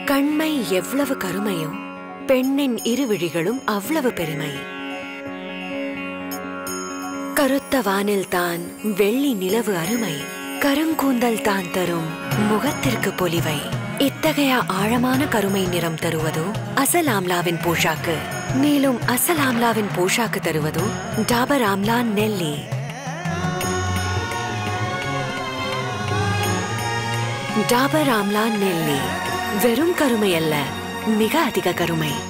கண்மை எவ்வளவு கருமையோ பெண்ணின் இருவிழிகளும் அவ்வளவு பெருமை கருத்த வானில் தான் வெள்ளி நிலவு அருமை கருங்கூந்தல் தான் தரும் முகத்திற்கு பொலிவை இத்தகைய ஆழமான கருமை நிறம் தருவதோ அசல் ஆம்லாவின் போஷாக்கு மேலும் அசல் ஆம்லாவின் போஷாக்கு தருவதோ டாபர் ஆம்லா நெல்லி டாபர் ஆம்லா நெல்லி வெறும் கருமை அல்ல மிக அதிக கருமை